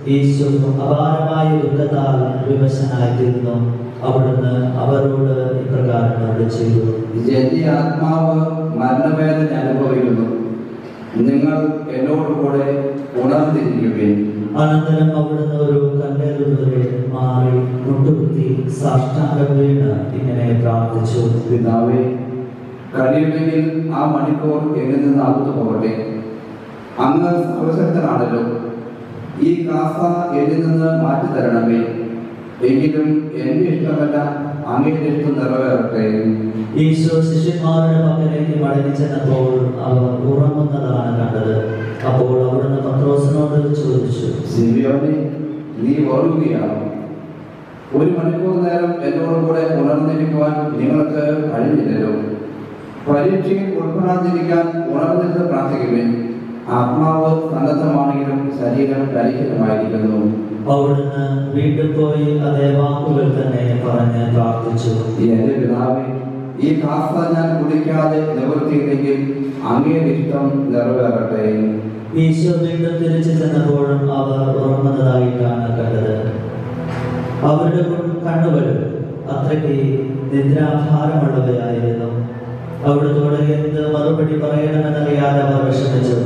ഈശോ അപാരമായ ദുഃഖത്താൽ വിവശനായിത്തീർന്നു അവിടുന്ന് അവരോട് ഇപ്രകാരം അവിടെ ചെയ്തു എന്റെ ആത്മാവ് മരണവേദന അനുഭവിക്കുന്നു നിങ്ങൾ എന്നോട് കൂടെ ഉണർന്നിരിക്കുവിൻ അനന്തരം അവിടുന്ന് ഒരു കല്ലേറുവരെ മാറി മുട്ടുകുത്തി സാഷ്ടാംഗം വീണ് ഇങ്ങനെ പ്രാർത്ഥിച്ചു പിതാവേ കഴിയുമെങ്കിൽ ആ മണിക്കൂർ എന്നിൽ നിന്ന് അകത്തു പോകട്ടെ അങ്ങ് സർവശക്തനാണല്ലോ ഈ കാസ എന്നിൽ നിന്ന് മാറ്റി തരണമേ എങ്കിലും എന്റെ ഇഷ്ടമല്ല അങ്ങയുടെ ഇഷ്ടം നിറവേറട്ടെ ഈശോ ശിഷ്യന്മാരുടെ പക്കലേക്ക് മടങ്ങി ചെന്നപ്പോൾ അവർ ഉറങ്ങുന്നതാണ് കണ്ടത് അപ്പോൾ അവിടുന്ന് പത്രോസിനോട് ചോദിച്ചു സിമിയോനെ നീ ഓർക്കുകയാണോ ഒരു മണിക്കൂർ നേരം എന്നോട് കൂടെ ഉണർന്നിരിക്കുവാൻ നിങ്ങൾക്ക് കഴിഞ്ഞില്ലല്ലോ പരീക്ഷയിൽ ഉൾപ്പെടാതിരിക്കാൻ ഉണർന്നിട്ട് പ്രാർത്ഥിക്കുമേ ആത്മാവ് സന്നദ്ധമാണെങ്കിലും ശരീരം കലിക്കലുമായിരിക്കുന്നു അവിടുന്ന് വീട്ടിൽ പോയി അതേ വാക്കുകൾ തന്നെ പറഞ്ഞ് പ്രാർത്ഥിച്ചു എന്റെ പിതാവേ ഈ കാസ ഞാൻ കുടിക്കാതെ നിവൃത്തിയില്ലെങ്കിൽ അങ്ങയുടെ ഇഷ്ടം നിറവേറട്ടെ ഈശോ വീണ്ടും തിരിച്ചു ചെന്നപ്പോഴും അവർ ഉറങ്ങുന്നതായിട്ടാണ് കണ്ടത് അവരുടെ കണ്ണുകൾ അത്രയ്ക്ക് നിദ്രാഭാരമുള്ളവയായിരുന്നു അവിടുത്തോട് എന്ത് മറുപടി പറയണമെന്നറിയാതെ അവർ വിഷമിച്ചു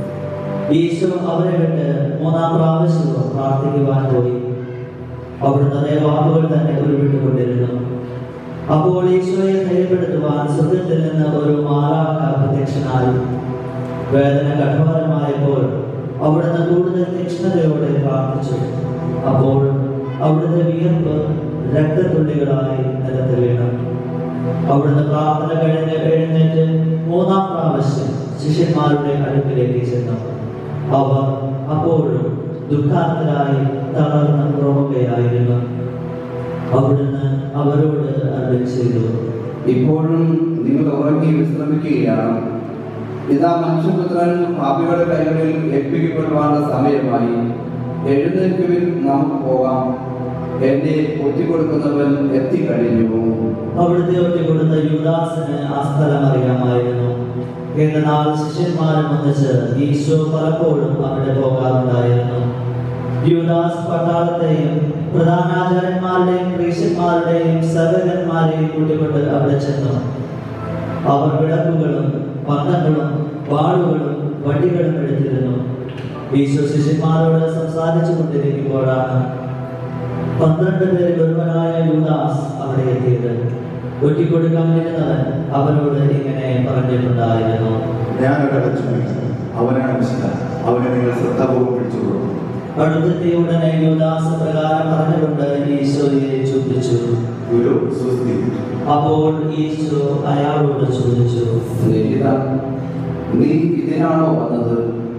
ഈശോ അവരെ വിട്ട് മൂന്നാം പ്രാവശ്യവും പ്രാർത്ഥിക്കുവാൻ പോയി അവിടുന്ന് അതേ വാക്കുകൾ തന്നെ ഉരുവിട്ടുകൊണ്ടിരുന്നു അപ്പോൾ ഈശോയെ ധൈര്യപ്പെടുത്തുവാൻ സ്വർഗത്തിൽ നിന്ന് ഒരു മാലാഖ പ്രത്യക്ഷനായി വേദന കഠോരമായപ്പോൾ അവിടുന്ന് കൂടുതൽ തീക്ഷ്ണതയോടെ പ്രാർത്ഥിച്ചു അപ്പോൾ അവിടുത്തെ വിയർപ്പ് രക്തത്തുള്ളികളായി നിലത്ത് വീണു അവിടുന്ന് പ്രാർത്ഥന കഴിഞ്ഞ് എഴുന്നേറ്റ് മൂന്നാം പ്രാവശ്യം ശിഷ്യന്മാരുടെ അടുക്കിലേക്ക് ചെന്നു അവർ അപ്പോഴും ദുഃഖാന്തരായി തളർന്ന് ഉറങ്ങുകയായിരുന്നു അവിടുന്ന് അവരോട് അരുളി ചെയ്തു ഇപ്പോഴും നിങ്ങൾ ഉറങ്ങി വിശ്രമിക്കുകയാണ് ഇതാ മനുഷ്യപുത്രൻ പാപികളുടെ കൈകളിൽ ഏൽപ്പിക്കപ്പെടുവാനുള്ള സമയമായി എഴുന്നേൽക്കുവിൽ നമുക്ക് പോകാം എന്നെ ഒറ്റിക്കൊടുക്കുന്നവൻ എത്തിക്കഴിഞ്ഞു അവിടുത്തെ ഒറ്റ കൊടുത്ത യുദാസിന് ആ സ്ഥലം അറിയാമായിരുന്നു എന്നാൽ ശിഷ്യന്മാരും ഒന്നിച്ച് ഈശോ പലപ്പോഴും അവിടെ പോകാറുണ്ടായിരുന്നു യുദാസ് പട്ടാളത്തെയും പ്രധാനാചാര്യന്മാരുടെയും പ്രീശന്മാരുടെയും സഹകന്മാരെയും കൂട്ടിക്കൊണ്ട് അവിടെ ചെന്നു അവർ വിളക്കുകളും പന്തങ്ങളും വാളുകളും വടികളും എടുത്തിരുന്നു ഈശോ ശിഷ്യന്മാരോട് സംസാരിച്ചു കൊണ്ടിരിക്കുമ്പോഴാണ് പന്ത്രണ്ട് പേരിൽ ഒരുവനായ യൂദാസ് അവിടെ എത്തിയത് ഒറ്റിക്കൊടുക്കാനിരുന്നവൻ അവരോട് ഇങ്ങനെ പറഞ്ഞിട്ടുണ്ടായിരുന്നു ഞാൻ ഒരടച്ചു അവനാണ് മിശിഹ അവനെ നിങ്ങൾ ശ്രദ്ധാപൂർവ്വം പിടിച്ചുകൊള്ളും അടുത്തെത്തിയ ഉടനെ യൂദാസ് പ്രകാരം പറഞ്ഞുകൊണ്ട് ഈശോയെ ചോദിച്ചു ഗുരു സുസ്ഥി അപ്പോൾ ഈശോ അയാളോട് ചോദിച്ചു സ്നേഹിത നീ ഇതിനാണോ വന്നത്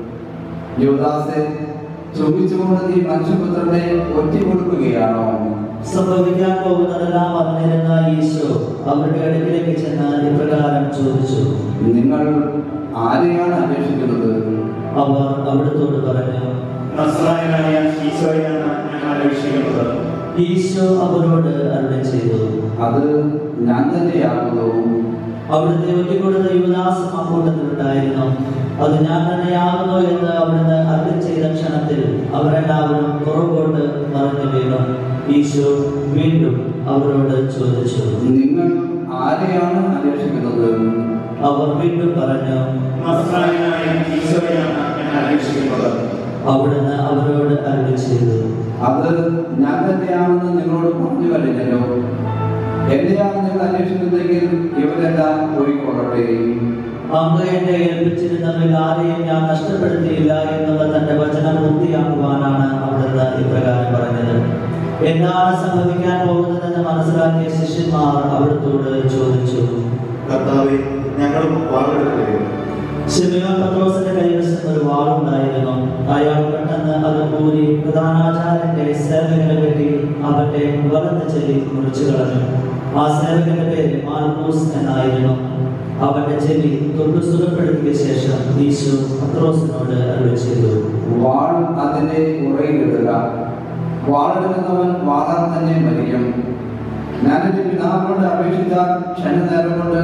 യുവദാസെ ചുമിച്ചുകൊണ്ട് നീ മനുഷ്യപുത്രനെ ഒറ്റിക്കൊടുക്കുകയാണോ സംഭവിക്കാൻ പോകുന്നതെല്ലാം അറിഞ്ഞിരുന്ന ഈശോ അവരുടെ അടുക്കിലേക്ക് ചെന്ന് ഇപ്രകാരം ചോദിച്ചു നിങ്ങൾ ആരെയാണ് അന്വേഷിക്കുന്നത് അവർ അവിടുത്തോട് പറഞ്ഞു നസ്രായനായ ഈശോയാണ് ഞാൻ അപേക്ഷിക്കുന്നത് ഈശോ അവരോട് അരുളി ചെയ്തു അത് ഞാൻ തന്നെയാകുന്നു അവിടുത്തെ ഒറ്റിക്കൊടുത്ത യുവദാസും അക്കൂട്ടത്തിലുണ്ടായിരുന്നു അത് ഞാൻ തന്നെയാകുന്നു എന്ന് അവിടുന്ന് അരുളി ചെയ്ത ക്ഷണത്തിൽ അവരെല്ലാവരും പുറകോട്ട് മറിഞ്ഞു വീണു ഈശോ വീണ്ടും അവരോട് ചോദിച്ചു നിങ്ങൾ ആരെയാണ് അന്വേഷിക്കുന്നത് അവർ വീണ്ടും പറഞ്ഞു നസ്രായനായ ഈശോയാണ് ഞാൻ അപേക്ഷിക്കുന്നത് അവിടുന്ന് അവരോട് അരുളി ചെയ്തു അത് ഞാൻ തന്നെയാണെന്ന് നിങ്ങളോട് പറഞ്ഞു കഴിഞ്ഞല്ലോ എന്നെയാണ് നിങ്ങൾ അന്വേഷിക്കുന്നതെങ്കിൽ ഇവരെല്ലാം പോയിക്കൊള്ളട്ടെ അങ്ങ് എന്നെ ഏൽപ്പിച്ചിരുന്നവരിൽ ആരെയും ഞാൻ നഷ്ടപ്പെടുത്തിയില്ല എന്നുള്ള തന്റെ വചനം പൂർത്തിയാക്കുവാനാണ് അവിടുന്ന് ഇപ്രകാരം പറഞ്ഞത് എന്താണ് സംഭവിക്കാൻ പോകുന്നതെന്ന് മനസ്സിലാക്കിയ ശിഷ്യന്മാർ അവിടുത്തോട് ചോദിച്ചു കർത്താവെ ഞങ്ങളും വാളെടുക്കുകയും ശിമിയോൻ പത്രോസിന്റെ കൈവശം ഒരു വാളുണ്ടായിരുന്നു അയാൾ പെട്ടെന്ന് അത് കൂരി പ്രധാനാചാര്യന്റെ സേവകനെ കെട്ടി അവന്റെ വലത്ത് ചെവി മുറിച്ചു കളഞ്ഞു ആ സേവകന്റെ പേര് മാൽക്കൂസ് എന്നായിരുന്നു അവന്റെ ചെവി തൊട്ടു സുഖപ്പെടുത്തിയ ശേഷം ഈശോ പത്രോസിനോട് അരുളി ചെയ്തു വാൾ അതിന്റെ ഉറയിലിടുക വാളെടുക്കുന്നവൻ വാളാൻ തന്നെ മരിക്കും ഞാൻ എന്റെ പിതാവിനോട് അപേക്ഷിച്ചാൽ ക്ഷണനേരം കൊണ്ട്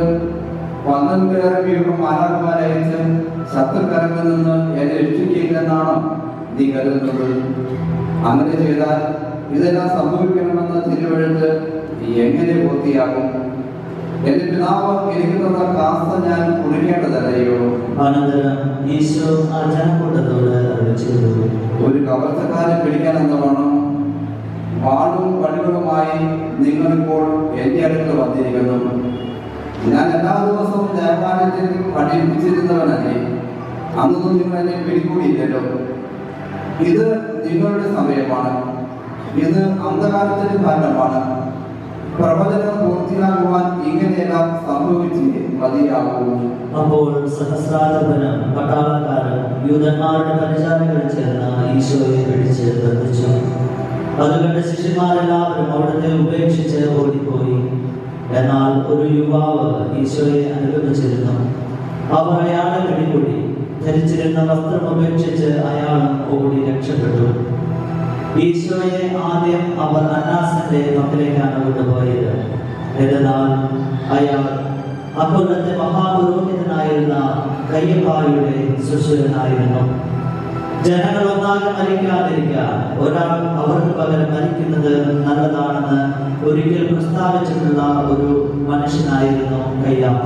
പന്ത്രണ്ടിലേറെ വ്യൂഹം മാലാകുമാരയച്ച് ശത്രുക്കരങ്ങളിൽ നിന്ന് എന്നെ രക്ഷിക്കില്ലെന്നാണ് നീ നീ കരുതുന്നത് അങ്ങനെ ചെയ്താൽ ഇതെല്ലാം സംഭവിക്കണമെന്ന തിരുവഴുത്ത് എങ്ങനെ പൂർത്തിയാകും എന്റെ പിതാവ് എനിക്ക് തന്ന കാസ്ത ഞാൻ കുടിക്കേണ്ടതല്ലയോ അനന്തരം ഈശോ ആ ജനക്കൂട്ടത്തോട് അരുളി ചെയ്തു ഒരു കവർച്ചക്കാരെ പിടിക്കാൻ എന്നവണ്ണം വാളും വടികളുമായി നിങ്ങളിപ്പോൾ എന്റെ അടുത്ത് വന്നിരിക്കുന്നു ഞാൻ എല്ലാ ദിവസവും ദേവാലയത്തിൽ പഠിപ്പിച്ചിരുന്നവനല്ലേ അന്നൊന്നും നിങ്ങൾ എന്നെ പിടികൂടിയില്ലല്ലോ ഇത് നിങ്ങളുടെ സമയമാണ് ഇത് അന്ധകാലത്തിന് കാരണമാണ് പ്രവചനം പൂർത്തിയാകുവാൻ ഇങ്ങനെയെല്ലാം സംഭവിച്ചേ മതിയാകൂ അപ്പോൾ സഹസ്രാധിപനും പട്ടാളക്കാരും യൂതന്മാരുടെ പരിചാരകരും ചേർന്ന് ഈശോയെ പിടിച്ച് ബന്ധിച്ചു അതുകണ്ട് ശിഷ്യന്മാരെല്ലാവരും അവിടുത്തെ ഉപേക്ഷിച്ച് ഓടിപ്പോയി എന്നാൽ ഒരു യുവാവ് ഈശോയെ അനുഗമിച്ചിരുന്നു അവർ അയാളെ പിടികൂടി ധരിച്ചിരുന്ന വസ്ത്രം ഉപേക്ഷിച്ച് അയാളും ഓടി രക്ഷപ്പെട്ടു ഈശോയെ ആദ്യം അവർ അന്നാസിന്റെ പക്കലേക്കാണ് കൊണ്ടുപോയത് എന്നാൽ അയാൾ അക്കൊല്ലത്തെ മഹാപുരോഹിതനായിരുന്ന കയ്യപ്പായുടെ സുശീലനായിരുന്നു ജനങ്ങൾ ഒന്നാകെ മരിക്കാതിരിക്കാൻ ഒരാൾ അവർക്ക് പകരം മരിക്കുന്നത് നല്ലതാണെന്ന് ഒരിക്കൽ പ്രസ്താവിച്ചിട്ടുള്ള ഒരു മനുഷ്യനായിരുന്നു കയ്യാപ്പ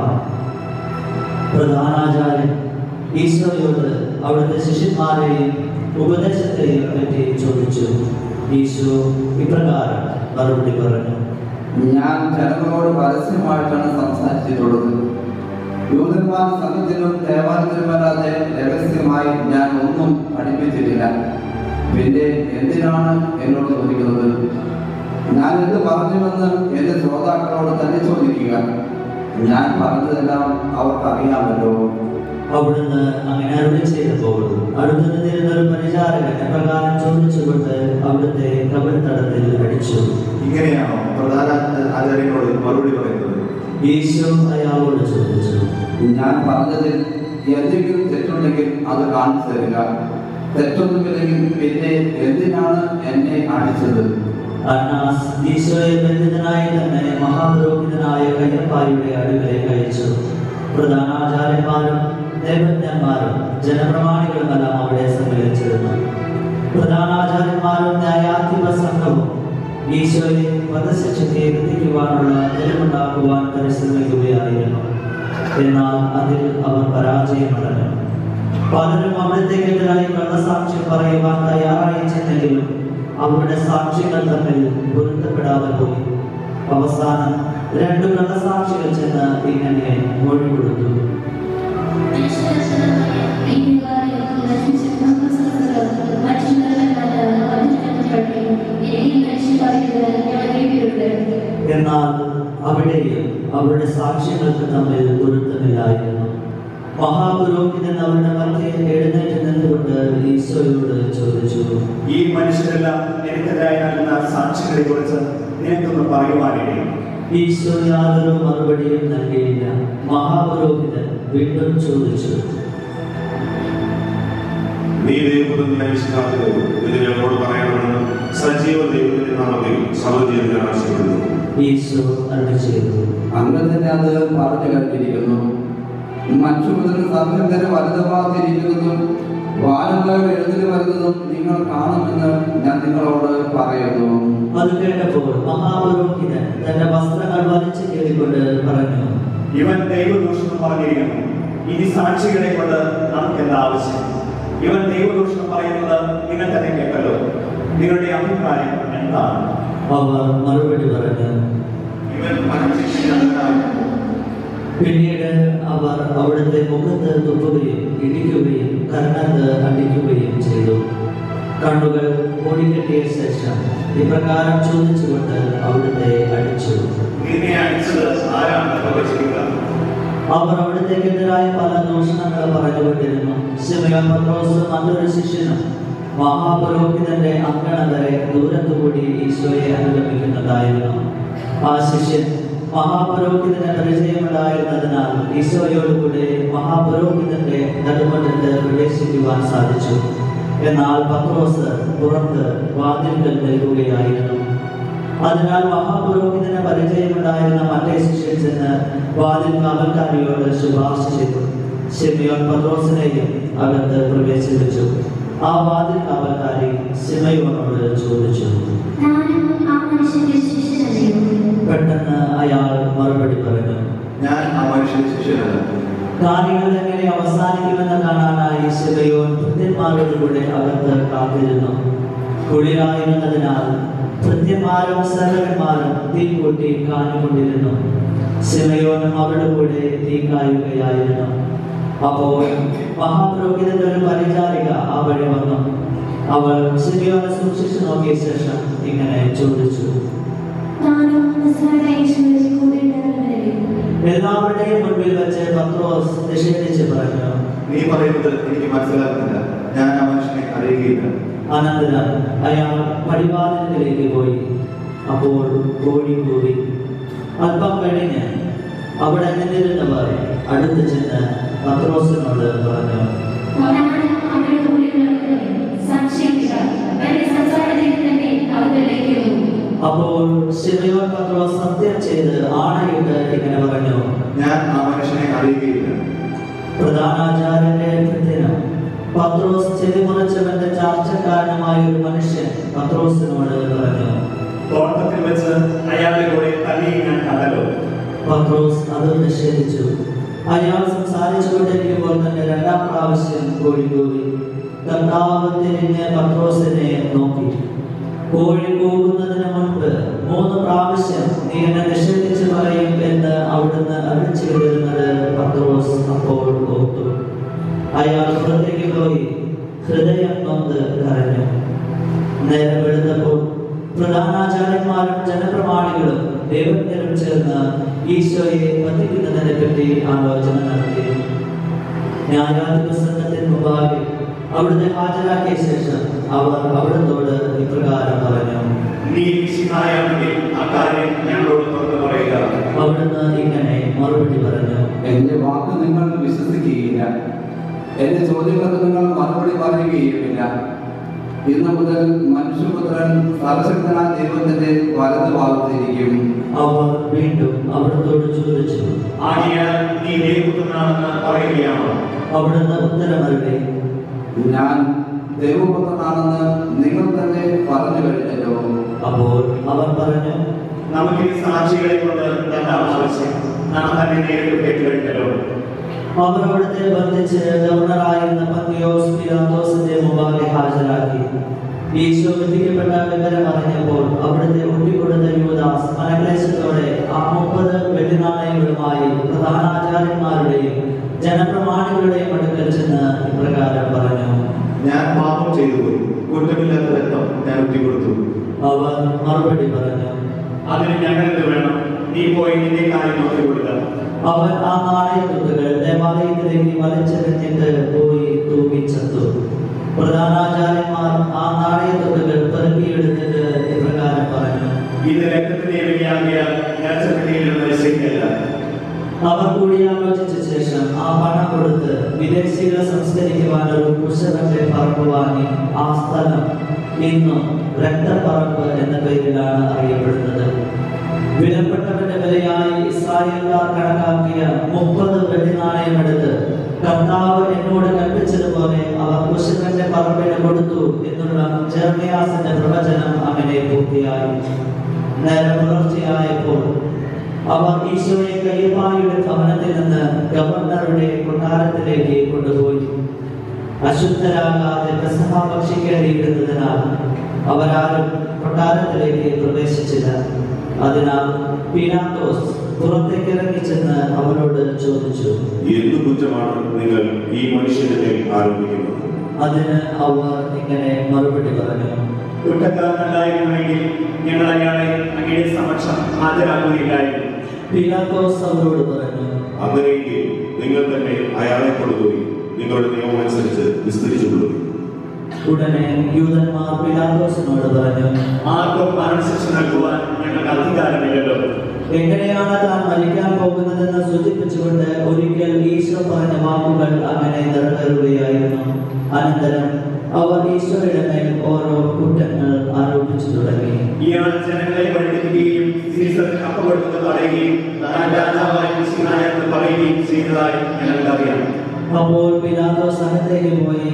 പ്രധാനാചാര്യൻ ഈശോയോട് അവിടുത്തെ ശിഷ്യന്മാരെയും ഉപദേശത്തെയും പറ്റി ചോദിച്ചു ഈശോ ഇപ്രകാരം മറുപടി പറഞ്ഞു ഞാൻ ജനങ്ങളോട് പരസ്യമായിട്ടാണ് സംസാരിച്ചിട്ടുള്ളത് യൂതന്മാർ സംഘത്തിലും ദേവാലയത്തിലും അല്ലാതെ രഹസ്യമായി ഞാൻ ഒന്നും പഠിപ്പിച്ചിട്ടില്ല പിന്നെ എന്തിനാണ് എന്നോട് ചോദിക്കുന്നത് ഞാൻ എന്ത് പറഞ്ഞുവെന്ന് എന്റെ ശ്രോതാക്കളോട് തന്നെ ചോദിക്കുക ഞാൻ പറഞ്ഞതെല്ലാം അവർക്ക് അറിയാമല്ലോ അവിടുന്ന് അങ്ങനെ അരുളി ചെയ്തപ്പോൾ അടുത്തു നിന്നിരുന്ന ഒരു പരിചാരകൻ പ്രകാരം ചോദിച്ചുകൊണ്ട് അവിടുത്തെ കബൽത്തടത്തിൽ അടിച്ചു ഇങ്ങനെയാണോ പ്രധാന ആചാര്യങ്ങളോട് മറുപടി പറയുന്നത് ഈശോ അയാളോട് ചോദിച്ചു ഞാൻ പറഞ്ഞതിൽ എന്തെങ്കിലും തെറ്റുണ്ടെങ്കിൽ അത് കാണിച്ചു തരിക തെറ്റൊന്നുമില്ലെങ്കിൽ പിന്നെ എന്തിനാണ് എന്നെ അടിച്ചത് അന്നാസ് ഈശോയെ ബന്ധിതനായി തന്നെ മഹാപുരോഹിതനായ കയ്യപ്പായുടെ അടുക്കലേക്ക് അയച്ചു പ്രധാനാചാര്യന്മാരും ദേവജ്ഞന്മാരും ജനപ്രമാണികളുമെല്ലാം അവിടെ സമ്മേളിച്ചിരുന്നു പ്രധാനാചാര്യന്മാരും ന്യായാധിപ സംഘവും ഈശോയെ വധശിക്ഷയ്ക്ക് എത്തിക്കുവാനുള്ള തെളിവുണ്ടാക്കുവാൻ പരിശ്രമിക്കുകയായിരുന്നു എന്നാൽ അതിൽ അവർ പരാജയമടഞ്ഞു പലരും അവിടത്തേക്കെതിരായി കള്ളസാക്ഷ്യം പറയുവാൻ തയ്യാറായി ചെന്നെങ്കിലും അവരുടെ സാക്ഷികൾ തമ്മിൽ പൊരുത്തപ്പെടാതെ പോയി അവസാനം രണ്ടു കള്ളസാക്ഷികൾ ചെന്ന് ഇങ്ങനെ മൊഴി കൊടുത്തു എന്നാൽ അവിടെയും അവരുടെ സാക്ഷ്യങ്ങൾക്ക് തമ്മിൽ പൊരുത്തമില്ലായിരുന്നു മഹാപുരോഹിതൻ അവരുടെ മധ്യേ എഴുന്നേറ്റ് നിന്നുകൊണ്ട് ഈശോയോട് ചോദിച്ചു ഈ മനുഷ്യരെല്ലാം എനിക്കെതിരായി നൽകുന്ന സാക്ഷികളെ കുറിച്ച് നിനക്കൊന്ന് പറയുവാനിടയും ഈശോ യാതൊരു മറുപടിയും നൽകിയില്ല മഹാപുരോഹിതൻ വീണ്ടും ചോദിച്ചു നീ ദൈവപുത്രന്റെ വിശ്വാസത്തിൽ ഇത് ഞങ്ങളോട് പറയണമെന്ന് സജീവ ദൈവത്തിന്റെ നാമത്തിൽ സർവ്വജീവിതൻ ആവശ്യപ്പെടുന്നു ഈശോ അരുളി ചെയ്തു അങ്ങനെ തന്നെ അത് പറഞ്ഞു കഴിഞ്ഞിരിക്കുന്നു മനുഷ്യപുത്രൻ സംഘത്തിന് വലുതമാതിരിക്കുന്നതും വാനങ്ങൾ എഴുതിന് വരുന്നതും നിങ്ങൾ കാണുമെന്ന് ഞാൻ നിങ്ങളോട് പറയുന്നു അത് കേട്ടപ്പോൾ മഹാപുരോഹിതൻ തന്റെ വസ്ത്രങ്ങൾ വലിച്ചു കീറിക്കൊണ്ട് പറഞ്ഞു ഇവൻ ദൈവദൂഷണം പറഞ്ഞിരിക്കുന്നു ഇനി സാക്ഷികളെ കൊണ്ട് നമുക്ക് എന്താ ആവശ്യം ഇവൻ ദൈവദൂഷണം പറയുന്നത് നിങ്ങൾ തന്നെ കേട്ടല്ലോ നിങ്ങളുടെ അഭിപ്രായം എന്താണ് അവർ മറുപടി പറഞ്ഞു ഇവൻ മരണശിക്ഷയാണ് പിന്നീട് അവർ അവിടുത്തെ മുഖത്ത് തുപ്പുകയും ഇടിക്കുകയും കർണത്ത് അടിക്കുകയും ചെയ്തു കണ്ണുകൾ ഓടിക്കെട്ടിയ ശേഷം ഇപ്രകാരം ചോദിച്ചുകൊണ്ട് അവിടുത്തെ അടിച്ചു നിന്നെ അടിച്ചത് ആരാണ് പ്രവചിക്കുക അവർ അവിടത്തേക്കെതിരായ പല ദൂഷണങ്ങൾ പറഞ്ഞുകൊണ്ടിരുന്നു ശിമയോൻ പത്രോസ് മറ്റൊരു ശിഷ്യനും മഹാപുരോഹിതന്റെ അങ്കണം വരെ ദൂരത്തുകൂടി ഈശോയെ അനുഗമിക്കുന്നുണ്ടായിരുന്നു ആ ശിഷ്യൻ മഹാപുരോഹിതന് പരിചയമുണ്ടായിരുന്നതിനാൽ ഈശോയോടുകൂടെ മഹാപുരോഹിതന്റെ നടുമറ്റത്ത് പ്രവേശിക്കുവാൻ സാധിച്ചു എന്നാൽ പത്രോസ് പുറത്ത് വാതിൽക്കൽ നിൽക്കുകയായിരുന്നു അതിനാൽ മഹാപുരോഹിതന് പരിചയമുണ്ടായിരുന്ന മറ്റേ ശിഷ്യൻ ചെന്ന് വാതിൽ കാവൽക്കാരിയോട് ശുപാർശ ചെയ്തു ഷെമിയോൻ പത്രോസിനെയും അകത്ത് പ്രവേശിപ്പിച്ചു ആ വാതിൽ കാവൽക്കാരി ശിമയോനോട് ചോദിച്ചു ഞാനും ആ മനുഷ്യന്റെ ശിഷ്യനല്ലയോ പെട്ടെന്ന് അയാൾ മറുപടി പറഞ്ഞു ഞാൻ ആ മനുഷ്യന്റെ ശിഷ്യനല്ല കാര്യങ്ങൾ എങ്ങനെ അവസാനിക്കുമെന്ന് കാണാനായി ശിവയോൻ ഭൃത്യന്മാരോടുകൂടെ അകത്ത് കാത്തിരുന്നു കുളിരായിരുന്നതിനാൽ ഭൃത്യന്മാരും സേവകന്മാരും തീ കൂട്ടി കാഞ്ഞുകൊണ്ടിരുന്നു ശിവയോനും അവരുടെ കൂടെ തീ കായുകയായിരുന്നു അപ്പോൾ മഹാപുരോഹിതന്റെ ഒരു പരിചാരിക ആ വഴി വന്നു അവൾ ശിവയോനെ സൂക്ഷിച്ചു നോക്കിയ ശേഷം ഇങ്ങനെ ചോദിച്ചു താനും നസ്രായ യേശുവിന്റെ കൂടെ ഉണ്ടായിരുന്നവരല്ലേ എല്ലാവരുടെയും മുൻപിൽ വെച്ച് പത്രോസ് നിഷേധിച്ച് പറഞ്ഞു നീ പറയുന്നത് എനിക്ക് മനസ്സിലാകുന്നില്ല ഞാൻ ആ മനുഷ്യനെ അറിയുകയില്ല അനന്തരം അയാൾ പടിവാതിലിലേക്ക് പോയി അപ്പോൾ കോഴി കൂവി അല്പം കഴിഞ്ഞ് അവിടെ നിന്നിരുന്നവർ അടുത്ത് ചെന്ന് പത്രോസിനോട് പറഞ്ഞു ഞാനും അവരുടെ കൂടെയുള്ളവരല്ലേ സംശയിക്കുക എന്റെ സംസാരത്തിൽ തന്നെ അവരിലേക്ക് വന്നു അപ്പോൾ ശിവയോൻ പത്രോസ് സത്യം ചെയ്ത് ആണയിട്ട് ഇങ്ങനെ പറഞ്ഞു ഞാൻ ആ മനുഷ്യനെ അറിയുകയില്ല പ്രധാനാചാര്യന്റെ ഭൃത്യനും പത്രോസ് ചെവിമുറച്ചവന്റെ ചാർച്ചക്കാരനുമായ ഒരു മനുഷ്യൻ പത്രോസിനോട് പറഞ്ഞു തോട്ടത്തിൽ വെച്ച് അയാളുടെ കൂടെ തന്നെ ഞാൻ കണ്ടല്ലോ പത്രോസ് അത് നിഷേധിച്ചു അയാൾ സംസാരിച്ചുകൊണ്ടിരിക്കുമ്പോൾ തന്നെ രണ്ടാം പ്രാവശ്യം കോഴി കൂവി കർത്താവ് തിരിഞ്ഞ് പത്രോസിനെ നോക്കി കോഴി കൂവുന്നതിന് മുൻപ് മൂന്ന് പ്രാവശ്യം നീ എന്നെ നിഷേധിച്ച് പറയും എന്ന് അവിടുന്ന് അരുളി ചെയ്തിരുന്നത് പത്രോസ് അപ്പോൾ ഓർത്തു അയാൾ പുറത്തേക്ക് പോയി ഹൃദയം നൊന്ത് കരഞ്ഞു നേരം വെളുത്തപ്പോൾ പ്രധാനാചാര്യന്മാരും ജനപ്രമാണികളും ദൈവജ്ഞരും ചേർന്ന് ഈശോയെ വധിക്കുന്നതിനെ പറ്റി ആലോചന നടത്തി ന്യായാധിപ സംഘത്തിന് മുമ്പാകെ അവിടുത്തെ ഹാജരാക്കിയ ശേഷം അവർ അവിടുത്തോട് ഇപ്രകാരം പറഞ്ഞു നീ വിശുദ്ധായാണെങ്കിൽ അക്കാര്യം ഞങ്ങളോട് തുറന്നു പറയുക അവിടുന്ന് ഇങ്ങനെ മറുപടി പറഞ്ഞു എന്റെ വാക്ക് നിങ്ങൾ വിശ്വസിക്കുകയില്ല എന്റെ ചോദ്യങ്ങൾക്ക് നിങ്ങൾ മറുപടി പറയുകയുമില്ല ഇന്നു മുതൽ മനുഷ്യപുത്രൻ സർവശക്തനായ ദൈവത്തിന്റെ വലതു ഭാഗത്തിരിക്കും അവർ വീണ്ടും അവിടുത്തോട് ചോദിച്ചു ആകിയാൽ നീ ദൈവപുത്രനാണെന്ന് പറയുകയാണോ അവിടുന്ന് ഉത്തരമരുളി ഞാൻ ദൈവപുത്രനാണെന്ന് നിങ്ങൾ തന്നെ പറഞ്ഞു കഴിഞ്ഞല്ലോ അപ്പോൾ അവർ പറഞ്ഞു നമുക്ക് ഈ സാക്ഷികളെ കൊണ്ട് എന്താണ് ആവശ്യം നാം തന്നെ നേരിട്ട് കേട്ടുകഴിഞ്ഞല്ലോ അവർ അവിടുത്തെ ബന്ധിച്ച് ഗവർണറായിരുന്ന പന്തിയോസ് പിലാത്തോസിന്റെ മുമ്പാകെ ഹാജരാക്കി ഈശോ വിധിക്കപ്പെട്ട വിവരം അറിഞ്ഞപ്പോൾ അവിടുത്തെ ഒട്ടിക്കൊടുത്ത യുവദാസ് മനക്ലേശത്തോടെ ആ മുപ്പത് വെള്ളിനാണയങ്ങളുമായി പ്രധാനാചാര്യന്മാരുടെയും ജനപ്രമാണികളുടെയും അടുക്കൽ ചെന്ന് ഇപ്രകാരം പറഞ്ഞു ഞാൻ പാപം ചെയ്തു പോയി കുറ്റമില്ലാത്ത രക്തം ഞാൻ ഒറ്റിക്കൊടുത്തു അവർ മറുപടി പറഞ്ഞു അതിന് ഞങ്ങൾക്ക് വേണം നീ പോയി നിന്റെ കാര്യം നോക്കി കൊടുക്കുക അവൻ ആ നാണയത്തുട്ടുകൾ ദേവാലയത്തിലേക്ക് വലിച്ചെറിഞ്ഞിട്ട് പോയി തൂക്കിച്ചത്തു പ്രധാനാചാര്യന്മാർ ആ നാണയത്തുട്ടുകൾ പെറുക്കിയെടുത്തിട്ട് ഇപ്രകാരം പറഞ്ഞു ഇത് രക്തത്തിന്റെ വിനിയാകിയാൽ നേർച്ചപ്പെട്ടിയിൽ ശരിയല്ല അവർ കൂടിയാലോചിച്ച ശേഷം ആ പണം കൊടുത്ത് വിദേശികളെ സംസ്കരിക്കുവാൻ ഒരു കുശവന്റെ പറമ്പ് വാങ്ങി ആ സ്ഥലം ഇന്നും രക്തപ്പറമ്പ് എന്ന പേരിലാണ് അറിയപ്പെടുന്നത് വിലപ്പെട്ടവന്റെ വിലയായി ഇസ്രായേൽക്കാർ കണക്കാക്കിയ മുപ്പത് വെള്ളിനാണയമെടുത്ത് കർത്താവ് എന്നോട് കൽപ്പിച്ചതുപോലെ അവർ കുശവന്റെ പറമ്പിന് കൊടുത്തു എന്നുള്ള ജെർമിയാസിന്റെ പ്രവചനം അങ്ങനെ പൂർത്തിയായി നേരം പുലർച്ചെയായപ്പോൾ അവർ ഈശോയെ കയ്യപ്പായുടെ ഭവനത്തിൽ നിന്ന് ഗവർണറുടെ കൊട്ടാരത്തിലേക്ക് കൊണ്ടുപോയി അശുദ്ധരാകാതെ പെസഹ ഭക്ഷിക്കേണ്ടിയിരുന്നതിനാൽ അവരാരും കൊട്ടാരത്തിലേക്ക് പ്രവേശിച്ചില്ല അതിനാൽ പീലാത്തോസ് പുറത്തേക്ക് ഇറങ്ങി ചെന്ന് അവരോട് ചോദിച്ചു എന്തു കുറ്റമാണ് നിങ്ങൾ ഈ മനുഷ്യന്റെ മേൽ ആരോപിക്കുന്നത് അതിന് അവർ ഇങ്ങനെ മറുപടി പറഞ്ഞു കുറ്റക്കാരനല്ലായിരുന്നുവെങ്കിൽ ഞങ്ങൾ അയാളെ അങ്ങയുടെ സമക്ഷം ഹാജരാക്കുകയില്ലായിരുന്നു പീലാത്തോസ് അവരോട് പറഞ്ഞു അങ്ങനെയെങ്കിൽ നിങ്ങൾ തന്നെ അയാളെ കൊണ്ടുപോയി നിങ്ങളുടെ നിയമം അനുസരിച്ച് വിസ്തരിച്ചു കൊള്ളുക ഉടനെ യൂതന്മാർ പീലാത്തോസിനോട് പറഞ്ഞു ആർക്കും മരണശിക്ഷ നൽകുവാൻ ഞങ്ങൾക്ക് അധികാരമില്ലല്ലോ എങ്ങനെയാണ് താൻ മരിക്കാൻ പോകുന്നതെന്ന് സൂചിപ്പിച്ചുകൊണ്ട് ഒരിക്കൽ ഈശോ പറഞ്ഞ വാക്കുകൾ അങ്ങനെ നിറവേറുകയായിരുന്നു അനന്തരം അവർ ഈശോയുടെ മേൽ ഓരോ കുറ്റങ്ങൾ ആരോപിച്ചു തുടങ്ങി ഇയാൾ ജനങ്ങളെ വഴിതെറ്റുകയും സീസറിന് അപ്പപ്പെടുന്നത് തടയുകയും താൻ രാജാവായി മിശിഹായെന്ന് പറയുകയും ചെയ്തതായി ഞങ്ങൾക്കറിയാം അപ്പോൾ പിലാത്തോസ് അകത്തേക്ക് പോയി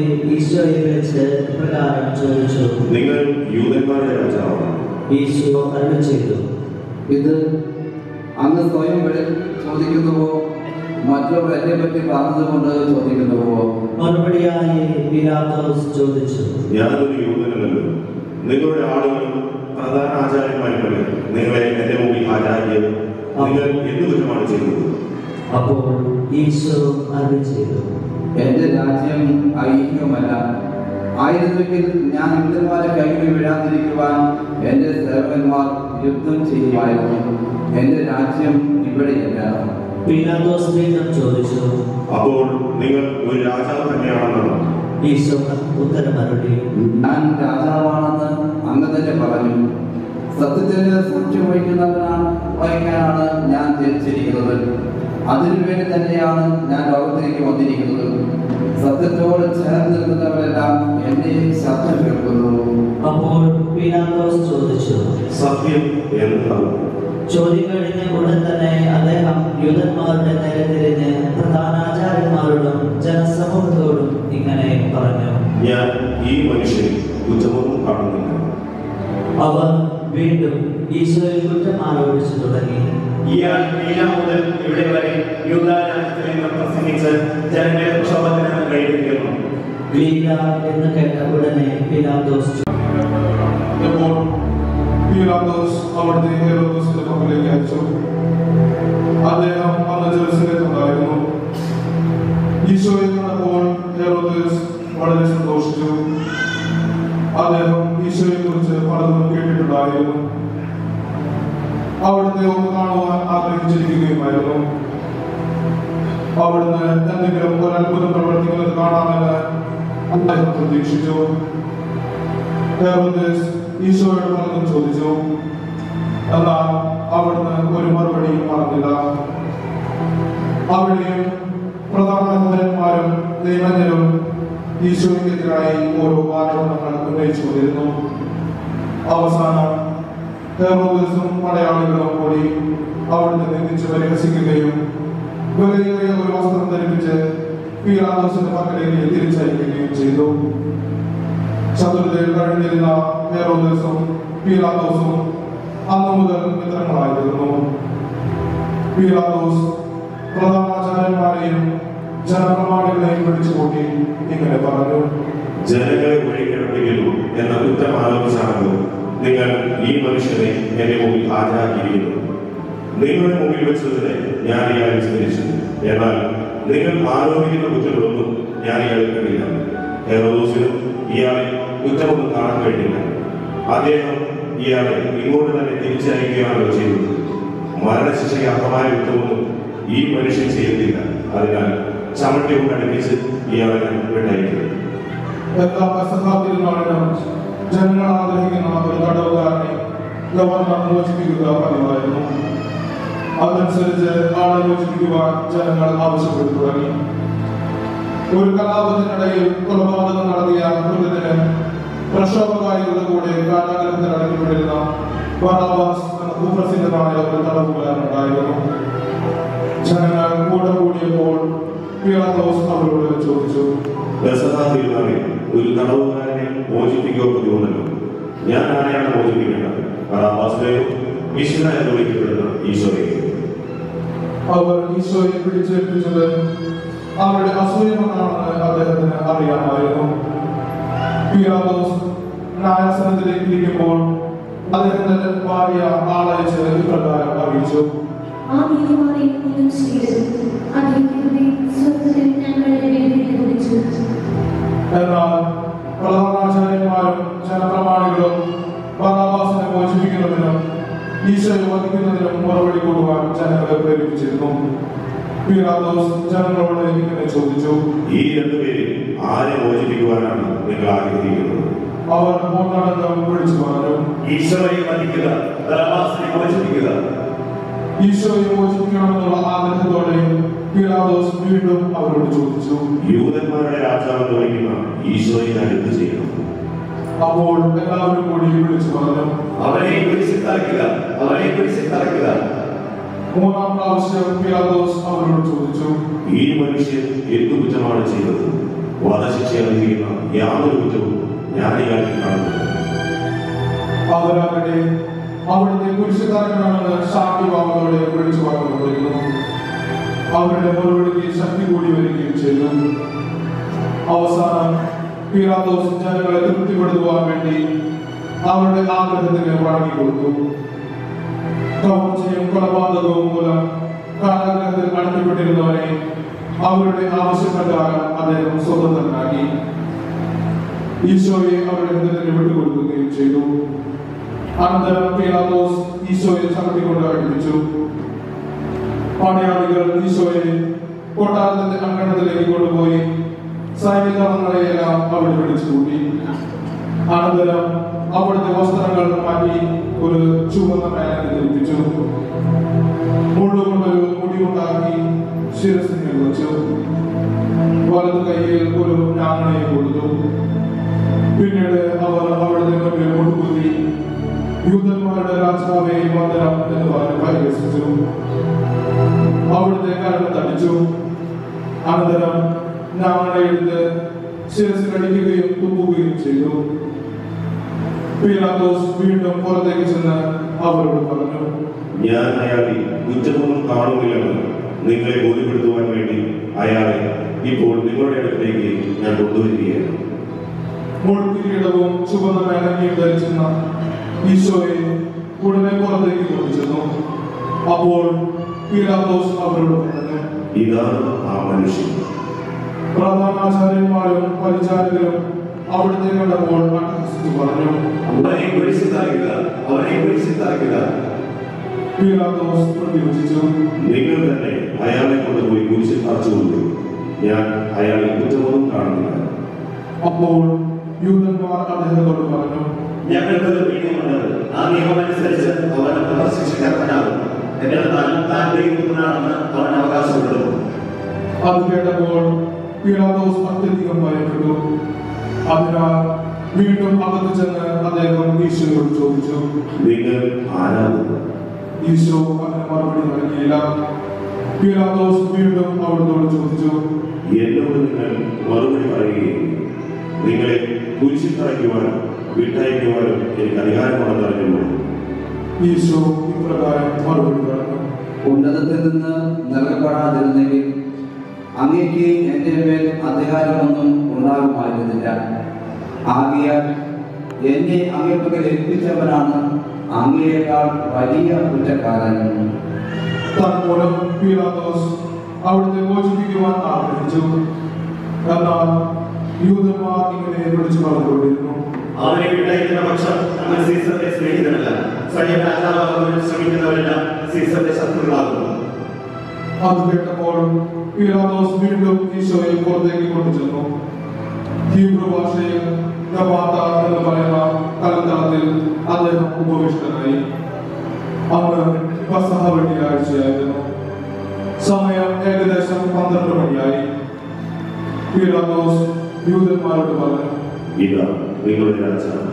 ഈശോയെ വിളിച്ച് പ്രകാരം ചോദിച്ചു നിങ്ങൾ യൂതന്മാരുടെ രാജാവാണ് ഈശോ അരുൾ ചെയ്തു ഇത് അങ്ങ് സ്വയം വെളി ചോദിക്കുന്നുവോ മറ്റുള്ളവർ എന്നെ പറ്റി പറഞ്ഞതുകൊണ്ട് ചോദിക്കുന്നുവോ മറുപടിയായി പിലാത്തോസ് ചോദിച്ചു ഞാനൊരു യൂതനല്ലല്ലോ നിങ്ങളുടെ ആളുകളും പ്രധാന ആചാര്യന്മാരുമല്ലേ നിങ്ങളെ എന്റെ മുമ്പിൽ ഹാജരാക്കിയത് നിങ്ങൾ എന്ത് കുറ്റമാണ് ചെയ്തത് അപ്പോൾ ഈശോ അരുൾ ചെയ്തു എന്റെ രാജ്യം ഐഹികമല്ല ആയിരുന്നെങ്കിൽ ഞാൻ യുദ്ധന്മാരെ കൈകൾ വീഴാതിരിക്കുവാൻ എന്റെ സേവകന്മാർ യുദ്ധം ചെയ്യുമായിരുന്നു എന്റെ രാജ്യം ഇവിടെയല്ല പിലാത്തോസ് വീണ്ടും ചോദിച്ചു അപ്പോൾ നിങ്ങൾ ഒരു രാജാവ് തന്നെയാണെന്നാണ് ഈശോ ഉത്തരം അരുളി ഞാൻ രാജാവാണെന്ന് അങ്ങ് തന്നെ പറഞ്ഞു സത്യത്തിന് സാക്ഷ്യം വഹിക്കുന്നവനാണ് വഹിക്കാനാണ് ഞാൻ ജനിച്ചിരിക്കുന്നത് അതിനുവേണ്ടി തന്നെയാണ് ഞാൻ ലോകത്തിലേക്ക് വന്നിരിക്കുന്നത് സത്യത്തോട് ചേർന്ന് നിൽക്കുന്നവരെല്ലാം എന്നെ ശബ്ദം കേൾക്കുന്നു അപ്പോൾ പിലാത്തോസ് ചോദിച്ചു സത്യം എന്താണ് ചോദ്യം കഴിഞ്ഞ ഉടൻ തന്നെ അദ്ദേഹം യൂതന്മാരുടെ നേരെ തിരിഞ്ഞ് പ്രധാനാചാര്യന്മാരോടും ജനസമൂഹത്തോടും ഇങ്ങനെ പറഞ്ഞു ഞാൻ ഈ മനുഷ്യൻ കുറ്റമൊന്നും കാണുന്നില്ല അവർ വീണ്ടും ഈശോയിൽ കുറ്റം ആരോപിച്ചു തുടങ്ങി ഇയാൾ മീന മുതൽ ഇവിടെ വരെ യൂതാരാജ്യത്തിൽ നിന്ന് പ്രസംഗിച്ച് ജനങ്ങളെ പ്രക്ഷോഭത്തിന് കഴിപ്പിക്കുന്നു ലീല എന്ന് കേട്ട ഉടനെ പിലാത്തോസ് ഇപ്പോൾ പീലാത്തോസ് അവിടുത്തെ ഹേറോദോസിന്റെ പക്കലേക്ക് അയച്ചു അദ്ദേഹം അന്ന് ജെറുസലേത്തുണ്ടായിരുന്നു ഈശോയെ കണ്ടപ്പോൾ ഹേറോദോസ് വളരെ സന്തോഷിച്ചു അദ്ദേഹം ഈശോയെ കുറിച്ച് പലതും കേട്ടിട്ടുണ്ടായിരുന്നു അവിടുത്തെ ഒന്ന് കാണുവാൻ ആഗ്രഹിച്ചിരിക്കുകയുമായിരുന്നു അവിടുന്ന് എന്തെങ്കിലും ഒരു അത്ഭുതം പ്രവർത്തിക്കുന്നത് കാണാമെന്ന് അദ്ദേഹം പ്രതീക്ഷിച്ചു ഹെറോദസ് ഈശോയോട് പലതും ചോദിച്ചു എന്നാൽ അവിടുന്ന് ഒരു മറുപടിയും പറഞ്ഞില്ല അവിടെയും പ്രധാനമന്ത്രിമാരും നിയമജ്ഞരും ഈശോയ്ക്കെതിരായി ഓരോ ആരോപണങ്ങൾ ഉന്നയിച്ചു കൊണ്ടിരുന്നു അവസാനം ഹെറോദസും പടയാളികളും കൂടി അവിടുന്ന് നിന്ദിച്ച് പരിഹസിക്കുകയും വിലയേറിയ ഒരു വസ്ത്രം ധരിപ്പിച്ച് പീലാദോസിന്റെ പക്കലേക്ക് തിരിച്ചയക്കുകയും ചെയ്തു ചതുർഥയിൽ കഴിഞ്ഞിരുന്ന ഹെറോദസും പീലാത്തോസും അന്നു മുതൽ മിത്രങ്ങളായിരുന്നു പീലാത്തോസ് പ്രധാനാചാര്യന്മാരെയും ജനപ്രമാണികളെയും വിളിച്ചുകൂട്ടി ഇങ്ങനെ പറഞ്ഞു ജനങ്ങളെ ഒഴിക്കണമെങ്കിലും എന്ന കുറ്റം ആലോചിച്ചാണല്ലോ നിങ്ങൾ ഈ മനുഷ്യനെ എന്റെ മുമ്പിൽ ഹാജരാക്കിയിരിക്കുന്നു നിങ്ങളുടെ മുമ്പിൽ വെച്ചതിനെ ഞാൻ ഇയാളെ വിസ്തരിച്ചു എന്നാൽ നിങ്ങൾ ആരോപിക്കുന്ന കുറ്റങ്ങളൊന്നും ഞാൻ ഇയാളെ കണ്ടില്ല ഹെറോദോസിനും ഇയാളെ കുറ്റമൊന്നും കാണാൻ കഴിഞ്ഞില്ല അദ്ദേഹം ഇയാളെ ഇങ്ങോട്ട് തന്നെ തിരിച്ചയക്കുകയാണല്ലോ ചെയ്തത് മരണശിക്ഷയ്ക്ക് അർഹമായ കുറ്റമൊന്നും ഈ മനുഷ്യൻ ചെയ്യുന്നില്ല അതിനാൽ ചമട്ടി കൊണ്ട് അടുപ്പിച്ച് ഇയാളെ ഞാൻ വിട്ടയക്കുന്നു എല്ലാ പെസഹാതിരുനാളിനും ജനങ്ങൾ ആഗ്രഹിക്കുന്ന ഒരു തടവുകാരനെ ഗവർണർ മോചിപ്പിക്കുക പതിവായിരുന്നു അതനുസരിച്ച് ആളെ മോചിപ്പിക്കുവാൻ ജനങ്ങൾ ആവശ്യപ്പെട്ടു തുടങ്ങി ഒരു കലാപത്തിനിടയിൽ കൊലപാതകം നടത്തിയ മൃഗത്തിന് പ്രക്ഷോഭകാരികളുടെ കൂടെ കാലാഗ്രഹത്തിൽ അടയ്ക്കപ്പെട്ടിരുന്ന ബറാബാസ് എന്ന കുപ്രസിദ്ധമായ ഒരു തടവുകാരനുണ്ടായിരുന്നു ജനങ്ങൾ കൂടെ കൂടിയപ്പോൾ പീലാത്തോസ് അവരോട് ചോദിച്ചു ബസഹാ തിരുനാളിൽ ഒരു തടവുകാരനെ മോചിപ്പിക്കുക പതിവുണ്ടല്ലോ ഞാൻ ആരെയാണ് മോചിപ്പിക്കേണ്ടത് ബറാബാസിനെയോ മിശ്ര എന്ന് വിളിക്കപ്പെടുന്ന ഈശോയെ അവർ ഈശോയെ പിടിച്ചേൽപ്പിച്ചത് അവരുടെ അസൂയമെന്നാണെന്ന് അദ്ദേഹത്തിന് അറിയാമായിരുന്നു പീലാത്തോസ് ന്യായാസനത്തിലേക്ക് ഇരിക്കുമ്പോൾ അദ്ദേഹത്തിന്റെ ഭാര്യ ആളയച്ച് ഇപ്രകാരം അറിയിച്ചു ആ നീതിമാനെ ഒന്നും ചെയ്യരുത് അദ്ദേഹത്തിന്റെ സ്വത്തിൽ ഞങ്ങളുടെ വേദന കുറിച്ചു എന്നാൽ പ്രധാനാചാര്യന്മാരും ജനപ്രമാണികളും ബറാബാസിനെ മോചിപ്പിക്കുന്നതിനും ഈശോയെ വധിക്കുന്നതിനും മറുപടി കൊടുക്കാൻ ജനങ്ങളെ പ്രേരിപ്പിച്ചിരുന്നു പീലാത്തോസ് ജനങ്ങളോട് ഇങ്ങനെ ചോദിച്ചു ഈ രണ്ടുപേരിൽ ആരെ മോചിപ്പിക്കുവാനാണ് നിങ്ങൾ ആഗ്രഹിക്കുന്നത് അവർ മൂന്നടങ്കം വിളിച്ചു പറഞ്ഞു ഈശോയെ വധിക്കുക ബലവാസിനെ മോചിപ്പിക്കുക ഈശോയെ മോചിപ്പിക്കണമെന്നുള്ള ആഗ്രഹത്തോടെ പീലാത്തോസ് വീണ്ടും അവരോട് ചോദിച്ചു യൂതന്മാരുടെ രാജാവെന്ന് വിളിക്കുന്ന ഈശോയെ ഞാൻ എന്ത് ചെയ്യണം അപ്പോൾ എല്ലാവരും കൂടി വിളിച്ചു പറഞ്ഞു അവനെ കുരിശിൽ തറയ്ക്കുക അവനെ കുരിശിൽ തറയ്ക്കുക മൂന്നാം പ്രാവശ്യം പീലാത്തോസ് അവരോട് ചോദിച്ചു ഈ മനുഷ്യൻ എന്തു കുറ്റമാണ് ചെയ്തത് വധശിക്ഷ അനുഭവിക്കുന്ന യാതൊരു കുറ്റവും ഞാൻ ഇയാളിൽ കാണുന്നില്ല അവരാകട്ടെ അവിടുത്തെ പുരുഷകാരനാണെന്ന് ശാന്തിഭാവത്തോടെ വിളിച്ചു പറഞ്ഞുകൊണ്ടിരുന്നു അവരുടെ മറുപടിക്ക് ശക്തി കൂടി വരികയും ചെയ്തു അവസാനം പീലാത്തോസ് ജനങ്ങളെ തൃപ്തിപ്പെടുത്തുവാൻ വേണ്ടി അവരുടെ ആഗ്രഹത്തിന് വഴങ്ങിക്കൊടുത്തു കവർച്ചയും കൊലപാതകവും മൂലം കാരാഗ്രഹത്തിൽ അടക്കപ്പെട്ടിരുന്നവരെ അവരുടെ ആവശ്യപ്രകാരം അദ്ദേഹം സ്വതന്ത്രനാക്കി ഈശോയെ അവരുടെ ഹൃദയത്തിന് വിട്ടുകൊടുക്കുകയും ചെയ്തു അനന്തരം പീലാത്തോസ് ഈശോയെ ചവിട്ടിക്കൊണ്ട് അടുപ്പിച്ചു പടയാളികൾ ഈശോയെ കൊട്ടാരത്തിന്റെ അങ്കണത്തിലേക്ക് കൊണ്ടുപോയി സൈനികങ്ങളെയെല്ലാം അവിടെ വിളിച്ചു കൂട്ടി അനന്തരം അവിടുത്തെ വസ്ത്രങ്ങൾ മാറ്റി ഒരു ചുവന്ന മേലെ ധരിപ്പിച്ചു മുള്ളുകൊണ്ടൊരു മുടിയുണ്ടാക്കി ശിരസിനെ വെച്ചു വലതു കൈയിൽ ഒരു നാണയം കൊടുത്തു പിന്നീട് അവർ അവിടുത്തെ മുന്നിൽ മുട്ടുകുത്തി യൂതന്മാരുടെ രാജാവെ വന്ദനം എന്ന് പറഞ്ഞ് പരിഹസിച്ചു അവിടുത്തെ കരണം തടിച്ചു അനന്തരം നാണയെടുത്ത് ശിരസിലടിക്കുകയും തുപ്പുകയും ചെയ്തു പീലാത്തോസ് വീണ്ടും പുറത്തേക്ക് ചെന്ന് അവരോട് പറഞ്ഞു ഞാൻ അയാളിൽ കുറ്റമൊന്നും കാണുന്നില്ലെന്ന് നിങ്ങളെ ബോധ്യപ്പെടുത്തുവാൻ വേണ്ടി അയാളെ ഇപ്പോൾ നിങ്ങളുടെ അടുത്തേക്ക് ഞാൻ കൊണ്ടുവരികയാണ് മുൾക്കിരീടവും ചുവന്ന മേലങ്ങിയും ധരിച്ചിരുന്ന ഈശോയെ ഉടനെ പുറത്തേക്ക് കൊണ്ടുചെന്നു അപ്പോൾ പീലാത്തോസ് അവരോട് പറഞ്ഞു ഇതാണ് ആ മനുഷ്യൻ പ്രധാനാചാര്യന്മാരും പരിചാരകരും അവിടുത്തെ കണ്ടപ്പോൾ അട്ടഹസിച്ചു പറഞ്ഞു അവനെ കുരിശിൽ തറയ്ക്കുക അവനെ കുരിശിൽ തറയ്ക്കുക പീലാത്തോസ് പ്രതിവചിച്ചു നിങ്ങൾ തന്നെ അയാളെ കൊണ്ടുപോയി കുരിശിൽ തറച്ചുകൊണ്ടു ഞാൻ അയാളിൽ കുറ്റമൊന്നും കാണുന്നില്ല അപ്പോൾ യൂതന്മാർ അദ്ദേഹത്തോട് പറഞ്ഞു ഞങ്ങൾക്ക് ഒരു നിയമമുണ്ട് ആ നിയമമനുസരിച്ച് അവൻ വധശിക്ഷക്കർഹനാകും എന്നാൽ താൻ താൻ ദൈവത്തിനാണെന്ന് അവൻ അവകാശപ്പെടുന്നു അത് കേട്ടപ്പോൾ പീലാത്തോസ് അത്യധികം ഭയപ്പെട്ടു അതിനാൽ വീണ്ടും അകത്ത് ചെന്ന് അദ്ദേഹം ഈശോയോട് ചോദിച്ചു നിങ്ങൾ ആരാകുന്നു ഈശോ അതിന് മറുപടി നൽകിയില്ല പീലാത്തോസ് വീണ്ടും അവിടുത്തോട് ചോദിച്ചു എന്നോട് നിങ്ങൾ മറുപടി പറയുകയും നിങ്ങളെ കുരിശിൽ തറയ്ക്കുവാനും വിട്ടയക്കുവാനും എനിക്ക് അധികാരമുണ്ടെന്ന് അറിഞ്ഞുള്ളൂ ഈശോ ഇപ്രകാരം മറുപടി പറഞ്ഞു ഉന്നതത്തിൽ നിന്ന് നൽകപ്പെടാതിരുന്നെങ്കിൽ അങ്ങേക്ക് എൻ്റെ മേൽ അധികാരമൊന്നും ഉണ്ടാകുമായിരുന്നില്ല ആകിയാൽ എന്നെ അങ്ങേപ്പകൽ ഏൽപ്പിച്ചവനാണ് അങ്ങയേക്കാൾ വലിയ കുറ്റക്കാരൻ തന്മൂലം പീലാത്തോസ് അവിടുത്തെ മോചിപ്പിക്കുവാൻ ആഗ്രഹിച്ചു എന്നാൽ യൂതന്മാർ ഇങ്ങനെ വിളിച്ചു പറഞ്ഞുകൊണ്ടിരുന്നു അവനെ വിട്ടയക്കുന്ന പക്ഷം അവൻ സീസറിന്റെ സ്നേഹിതനല്ല സ്വയം രാജാവാകുവാൻ ശ്രമിക്കുന്നവരെല്ലാം സീസറിന്റെ ശത്രുക്കളാകുന്നു അത് കേട്ടപ്പോൾ പീലാത്തോസ് വീണ്ടും ഈശോയെ പുറത്തേക്ക് കൊണ്ടുചെന്നു ഹീബ്രു ഭാഷയിൽ ഗബാത്ത എന്ന് പറയുന്ന കലത്തളത്തിൽ അദ്ദേഹം ഉപവിഷ്ടനായി അന്ന് പസഹ വെള്ളിയാഴ്ചയായിരുന്നു സമയം ഏകദേശം പന്ത്രണ്ട് മണിയായി പീലാത്തോസ് യൂതന്മാരോട് പറഞ്ഞു ഇതാ നിങ്ങളുടെ രാജാവ്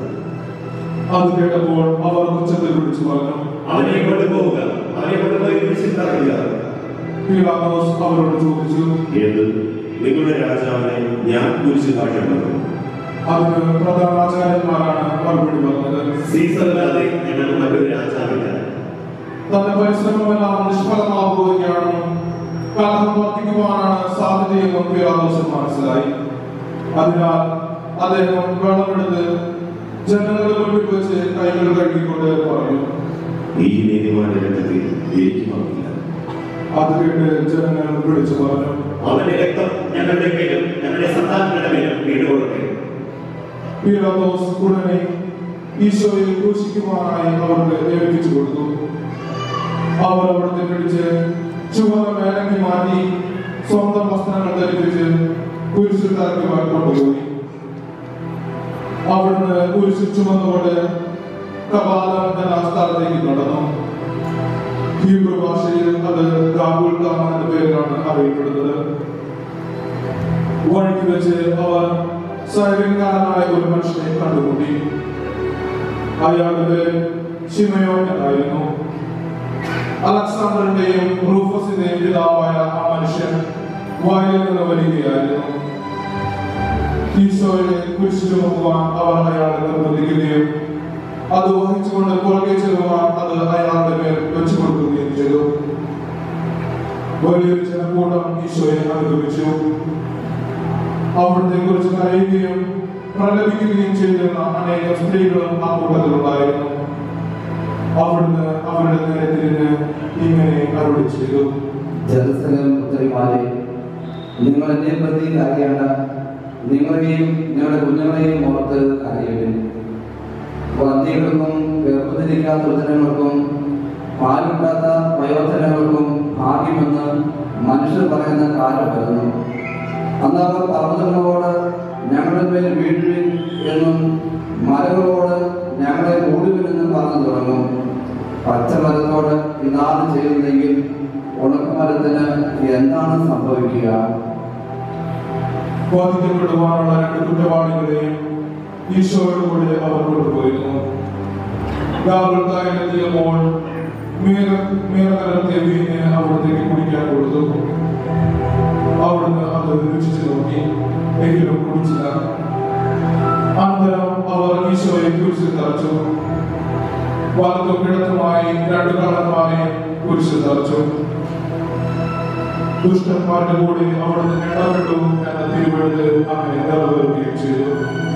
അത് കേട്ടപ്പോൾ അവർ ഉച്ചത്തിൽ വിളിച്ചു പറഞ്ഞു അവനെ കൊണ്ടുപോവുക അവനെ കൊണ്ടുപോയി കുരിശിൽ തറയ്ക്കുക പീലാത്തോസ് അവരോട് ചോദിച്ചു ഏത് നിങ്ങളുടെ രാജാവിനെ ഞാൻ കുരിശിൽ താഴ്ത്തേണ്ടത് അതിന് പ്രധാനാചാര്യന്മാരാണ് മറുപടി പറഞ്ഞത് സീസറില്ലാതെ ഞങ്ങൾക്ക് മറ്റൊരു രാജാവില്ല തന്റെ പരിശ്രമമെല്ലാം നിഷ്ഫലമാവുകയാണെന്നും കലഹം വർദ്ധിക്കുവാനാണ് സാധ്യതയെന്നും പീലാത്തോസ് മനസ്സിലായി അതിനാൽ അദ്ദേഹം വെള്ളമെടുത്ത് ജനങ്ങളുടെ മുൻപിൽ വെച്ച് കൈകൾ കഴുകിക്കൊണ്ട് പറഞ്ഞു ഈ നീതിമാന്റെ രക്തത്തിൽ എനിക്ക് പങ്കില്ല അത് കേട്ട് ജനങ്ങൾ വിളിച്ചു പറഞ്ഞു അവന്റെ രക്തം ഞങ്ങളുടെ മേലും ഞങ്ങളുടെ സന്താനങ്ങളുടെ മേലും വീടുകൊള്ളട്ടെ പീലാത്തോസ് ഉടനെ ഈശോയെ ക്രൂശിക്കുവാനായി അവർക്ക് ഏൽപ്പിച്ചു കൊടുത്തു അവർ അവിടുത്തെ പിടിച്ച് ചുവന്ന മേലങ്കി മാറ്റി സ്വന്തം വസ്ത്രങ്ങൾ ധരിപ്പിച്ച് കുരിശിൽ തറക്കുവാൻ കൊണ്ടുപോയി അവിടുന്ന് കുരിശിൽ ചുമന്നുകൊണ്ട് കപാലം എന്ന സ്ഥലത്തേക്ക് നടന്നു ഹീബ്രു ഭാഷയിൽ അത് ഗാബുൽത്താമ എന്ന പേരിലാണ് അറിയപ്പെടുന്നത് വഴിക്ക് വെച്ച് അവർ സൈനികനായ ഒരു മനുഷ്യനെ കണ്ടുമുട്ടി അയാളുടെ പേര് ശിമയോൻ എന്നായിരുന്നു അലക്സാണ്ടറിന്റെയും റൂഫസിന്റെയും പിതാവായ ആ മനുഷ്യൻ വായിൽ നിന്ന് വരികയായിരുന്നു ഈശോയെ കുരിശു ചുമക്കുവാൻ അവർ അയാളെ നിർബന്ധിക്കുകയും അത് വഹിച്ചുകൊണ്ട് പുറകെ ചെല്ലുവാൻ അത് അയാളുടെ മേൽ വെച്ചു കൊടുക്കുകയും ചെയ്തു വലിയൊരു ജനക്കൂട്ടം ഈശോയെ അനുഗമിച്ചു അവിടുത്തെ കുറിച്ച് കരയുകയും പ്രലപിക്കുകയും ചെയ്തിരുന്ന അനേകം സ്ത്രീകളും ആ കൂട്ടത്തിലുണ്ടായിരുന്നു അവിടുന്ന് അവരുടെ നേരെ തിരിഞ്ഞ് ഇങ്ങനെ അരുളി ചെയ്തു ജലസനം പുത്രിമാരെ നിങ്ങൾ എന്നെ പ്രതി കരയേണ്ട നിങ്ങളെയും നിങ്ങളുടെ കുഞ്ഞുങ്ങളെയും ഓർത്ത് കരയുവിൻ വന്ധ്യകൾക്കും ഗർഭധരിക്കാത്ത ഉദരങ്ങൾക്കും പാലുണ്ടാത്ത വയോജനങ്ങൾക്കും ഭാഗ്യമെന്ന് മനുഷ്യർ പറയുന്ന കാലം വരുന്നു അന്ന് അവർ പർവ്വതങ്ങളോട് ഞങ്ങളുടെ മേൽ വീഴുവിൻ എന്നും മലകളോട് ഞങ്ങളെ മൂടുവിനെന്നും പറഞ്ഞു തുടങ്ങും പച്ചമരത്തോട് ഇതാണ് ചെയ്യുന്നതെങ്കിൽ ഉണക്കമരത്തിന് എന്താണ് സംഭവിക്കുക ബാധിക്കപ്പെടുവാനുള്ള രണ്ട് കുറ്റവാളികളെയും ഈശോയുടെ കൂടെ അവർ കൊണ്ടുപോയിരുന്നു രാഹുൽക്കാരെത്തിയപ്പോൾ മേഘ മേഘകലത്തെ വീഞ്ഞ് അവിടത്തേക്ക് കുടിക്കാൻ കൊടുത്തു അവിടുന്ന് അത് രുചിച്ചു നോക്കി എങ്കിലും കുടിച്ചില്ല അനന്തരം അവർ ഈശോയെ കുരിശിൽ തറച്ചു വലത്തും കിടത്തുമായി രണ്ട് കള്ളന്മാരെ കുരിശിൽ തറച്ചു ദുഷ്ടന്മാരുടെ കൂടെ അവിടുന്ന് ഇടപെട്ടു എന്ന തിരുവഴുത്ത് അങ്ങനെ നിറവേറുകയും ചെയ്തു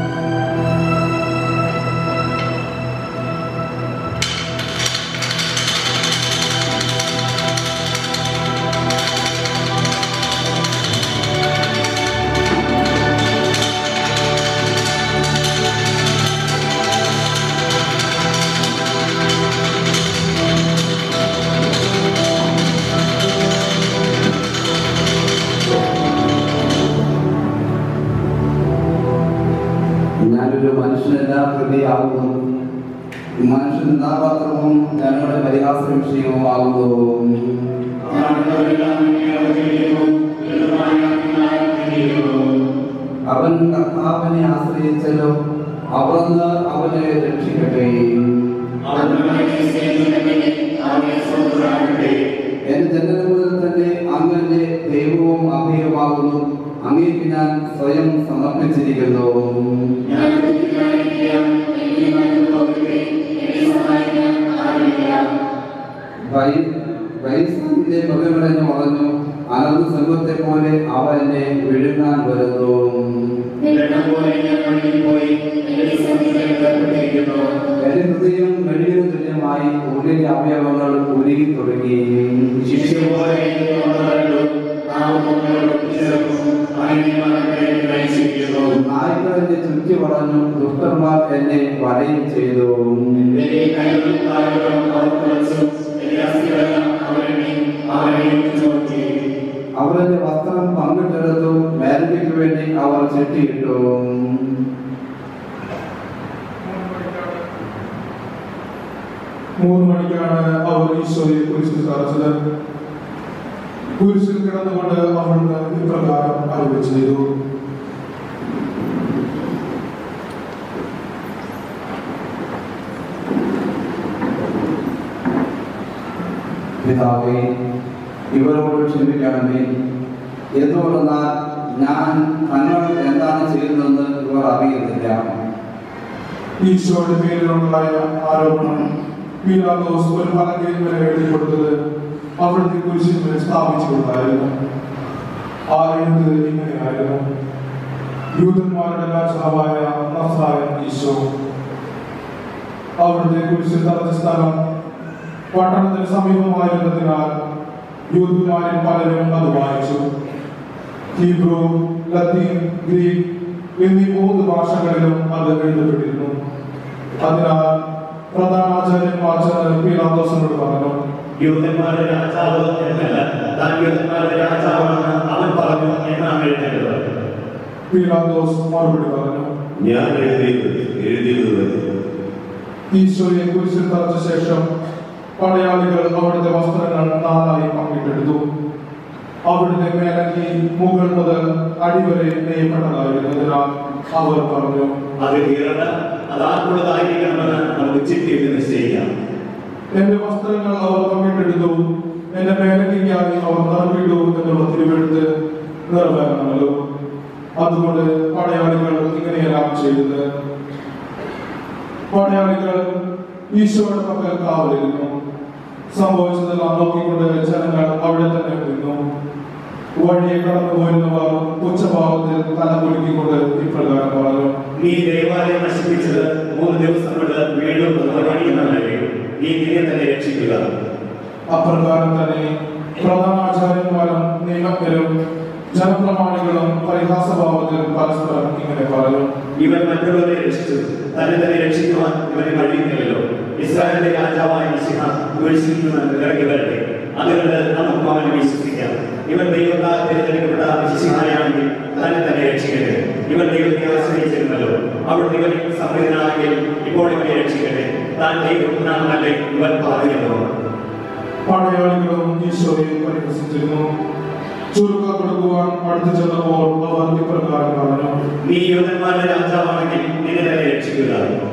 ഞാനൊരു മനുഷ്യനെല്ലാ കൃതിയാകുന്നു മനുഷ്യൻ എന്താപാത്രവും ഞങ്ങളുടെ പരിഹാസ വിഷയവും ആകുന്നു അവൻ കർത്താവിനെ ആശ്രയിച്ചല്ലോ അവിടുന്ന് അവനെ രക്ഷിക്കട്ടെ എന്റെ ജനനം മുതൽ തന്നെ അങ്ങന്റെ ദൈവവും അഭയമാകുന്നു അങ്ങേക്ക് ഞാൻ സ്വയം സമർപ്പിച്ചിരിക്കുന്നു വൈ- വൈസ്കിന്റെ മൃഗങ്ങളെന്ന് പറഞ്ഞു അനന്ത സംഘത്തെ പോലെ അവ എന്നെ വിഴുങ്ങാൻ വരുന്നു എന്റെ ഹൃദയം മെഴുകിന് തുല്യമായി ഉള്ളിലെ അവയവങ്ങൾ ഉരുകി തുടങ്ങി നായ്ക്കൾ എന്നെ ചുറ്റി വളഞ്ഞു ദുഷ്ടന്മാർ എന്നെ വലയും ചെയ്തു അവർ എന്റെ വസ്ത്രം പങ്കിട്ടെടുത്തു മേലയ്ക്ക് വേണ്ടി അവർ ചെട്ടിയിട്ടു മൂന്ന് മണിക്കാണ് അവർ ഈശോയെ കുരിശിൽ തറച്ചത് കുരിശിൽ കിടന്നുകൊണ്ട് അവിടുന്ന് ഇപ്രകാരം അറിവ് ചെയ്തു പിതാവേ ഇവരോട് ക്ഷമിക്കണമേ എന്തുകൊണ്ടെന്നാൽ ഞാൻ തന്നോട് എന്താണ് ചെയ്യുന്നതെന്ന് ഇവർ അറിയുന്നില്ല ഈശോയുടെ പേരിലുണ്ടായ ആരോപണം പീലാത്തോസ് ഒരു പലകയിൽ വരെ എഴുതി കൊടുത്തത് അവിടുത്തെ കുരിശിന്മേൽ സ്ഥാപിച്ചുകൊണ്ടായിരുന്നു ആ എഴുത്ത് ഇങ്ങനെയായിരുന്നു യൂതന്മാരുടെ രാജാവായ നസായൻ ഈശോ അവിടുത്തെ കുരിശിൽ തറച്ച സ്ഥലം പട്ടണത്തിന് സമീപമായിരുന്നതിനാൽ യൂതന്മാരിൽ പലരും അത് വായിച്ചു ഹീബ്രു ലത്തീൻ ഗ്രീക്ക് എന്നീ മൂന്ന് ഭാഷകളിലും അത് എഴുതപ്പെട്ടിരുന്നു അതിനാൽ പ്രധാന ആചാര്യന്മാർ ചെന്ന് പീലാത്തോസിനോട് പറഞ്ഞു യൂതന്മാരുടെ രാജാവ് എന്നല്ല താൻ യൂതന്മാരുടെ രാജാവാണെന്ന് അവൻ പറഞ്ഞു എന്നാണ് എഴുതേണ്ടത് പീലാത്തോസ് മറുപടി പറഞ്ഞു ഞാൻ എഴുതിയത് എഴുതിയത് തന്നെ ഈശോയെ കുരിശിൽ തറച്ച ശേഷം പടയാളികൾ അവിടുത്തെ വസ്ത്രങ്ങൾ നാലായി പങ്കിട്ടെടുത്തു അവിടുത്തെ മേലങ്കി മുകൾ മുതൽ അടിവരെ നെയ്യപ്പെട്ടതായിരുന്നതിനാൽ അവർ പറഞ്ഞു അത് കീറണ അതാർക്കുള്ളതായിരിക്കണമെന്ന് നമുക്ക് ചിട്ടിയിൽ നിശ്ചയിക്കാം എന്റെ വസ്ത്രങ്ങൾ അവർ പങ്കിട്ടെടുത്തു എന്റെ മേലങ്കിക്കായി അവർ നിറവിട്ടു എന്നുള്ള തിരുവെഴുത്ത് നിറവേറണമല്ലോ അതുകൊണ്ട് പടയാളികൾ ഇങ്ങനെയെല്ലാം ചെയ്തത് പടയാളികൾ ഈശോയുടെ പക്കൽ കാവലിരുന്നു സംഭവിച്ചതെല്ലാം നോക്കിക്കൊണ്ട് ജനങ്ങൾ അവിടെ തന്നെ നിന്നു വഴിയെ കടന്നു പോയിരുന്നവർ ഉച്ചഭാവത്തിൽ തല കുലുക്കിക്കൊണ്ട് ഇപ്രകാരം പറഞ്ഞു നീ ദേവാലയം നശിപ്പിച്ചത് മൂന്ന് ദിവസം കൊണ്ട് വീണ്ടും നിർവഹിക്കുന്നതല്ലേ നീ നിന്നെ തന്നെ രക്ഷിക്കുക അപ്രകാരം തന്നെ പ്രധാനാചാര്യന്മാരും നിയമജ്ഞരും ജനപ്രമാണികളും പരിഹാസഭാവത്തിൽ പരസ്പരം ഇങ്ങനെ പറഞ്ഞു ഇവൻ മറ്റുള്ളവരെ രക്ഷിച്ചു തന്നെ തന്നെ രക്ഷിക്കുവാൻ ഇവന് കഴിയുന്നില്ലല്ലോ ഇസ്രായേലിന്റെ രാജാവായ മിശിഹ കുരിശിൽ നിന്ന് ഇറങ്ങി വരട്ടെ അതുകൊണ്ട് നമുക്ക് അവനെ വിശ്വസിക്കാം ഇവൻ ദൈവത്താൽ തിരഞ്ഞെടുക്കപ്പെട്ട വിശിഹായാണെങ്കിൽ തന്നെ തന്നെ രക്ഷിക്കട്ടെ ഇവൻ ദൈവത്തെ ആശ്രയിച്ചിരുന്നല്ലോ അവിടെ ഇവൻ സമൃദ്ധനാണെങ്കിൽ ഇപ്പോൾ ഇവനെ രക്ഷിക്കട്ടെ താൻ ദൈവത്തിനാണെന്നല്ലേ ഇവൻ പറയുന്നു പടയാളികളും ഈശോയെ പരിഹസിച്ചിരുന്നു ചുരുക്ക കൊടുക്കുവാൻ അടുത്തു ചെന്നപ്പോൾ അവർ ഇപ്രകാരം പറഞ്ഞു നീ യൂതന്മാരുടെ രാജാവാണെങ്കിൽ നിന്നെ തന്നെ രക്ഷിക്കുക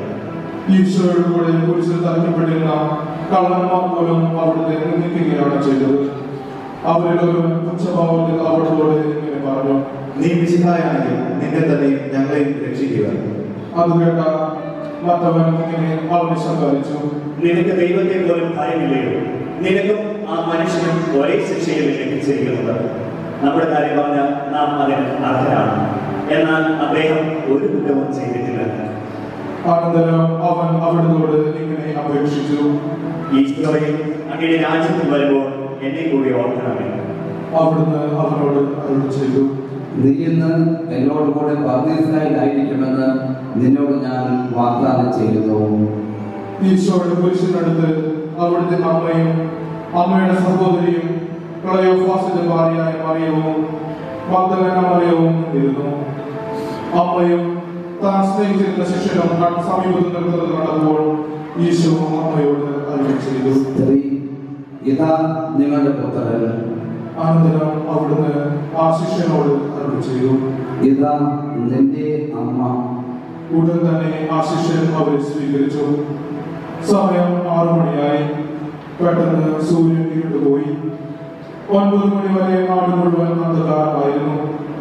ഈശോയുടെ കൂടെ കുരിശിൽ തറക്കപ്പെട്ടിരുന്ന കള്ളന്മാർ പോലും അവിടുത്തെ നിന്ദിക്കുകയാണ് ചെയ്തത് അവരിൽ ഒരു ഉച്ചഭാവത്തിൽ അവിടത്തോട് ഇങ്ങനെ പറഞ്ഞു നീ വിശുദ്ധായാണെങ്കിൽ നിന്നെ തന്നെ ഞങ്ങളെയും രക്ഷിക്കുക അത് കേട്ട മറ്റവൻ ഇങ്ങനെ അവനെ ശങ്കാരിച്ചു നിനക്ക് ദൈവത്തെ പോലും ഭയമില്ലയോ നിനക്കും ആ മനുഷ്യനും ഒരേ ശിക്ഷയിൽ ലഭിച്ചിരിക്കുന്നത് നമ്മുടെ കാര്യം പറഞ്ഞ നാം അതിന് അർഹരാണ് എന്നാൽ അദ്ദേഹം ഒരു കുറ്റവും ചെയ്തിട്ടില്ല അനന്തരം അവൻ അവിടുത്തോട് ഇങ്ങനെ അപേക്ഷിച്ചു ഈശോയും അങ്ങയുടെ രാജ്യത്തിൽ വരുമ്പോൾ എന്നെ കൂടി ഓർക്കണമേ അവിടുന്ന് അവനോട് അരുൾ ചെയ്തു നീ ഇന്ന് എന്നോട് കൂടെ പർദീസായിലായിരിക്കുമെന്ന് നിന്നോട് ഞാൻ വാഗ്ദാനം ചെയ്യുന്നു ഈശോയുടെ പുരുഷനടുത്ത് അവിടുത്തെ അമ്മയും അമ്മയുടെ സഹോദരിയും ക്ലയോഫാസിന്റെ ഭാര്യയായ മറിയവും മഗ്ദലന മറിയവും ഇരുന്നു അമ്മയും താൻ സ്നേഹിച്ചിരുന്ന ശിഷ്യനും താൻ സമീപത്ത് നിൽക്കുന്നത് കണ്ടപ്പോൾ ഈശോ അമ്മയോട് അരുൾ ചെയ്തു സ്ത്രീ ഇതാ നിങ്ങളുടെ പുത്രൻ അനന്തരം അവിടുന്ന് ആ ശിഷ്യനോട് അരുൾ ചെയ്തു ഇതാ നിന്റെ അമ്മ ഉടൻ തന്നെ ആ ശിഷ്യൻ അവരെ സ്വീകരിച്ചു സമയം ആറു മണിയായി പെട്ടെന്ന് സൂര്യൻ ഇരുട്ടുപോയി ഒൻപത് മണി വരെ നാട് മുഴുവൻ അന്ധകാരമായിരുന്നു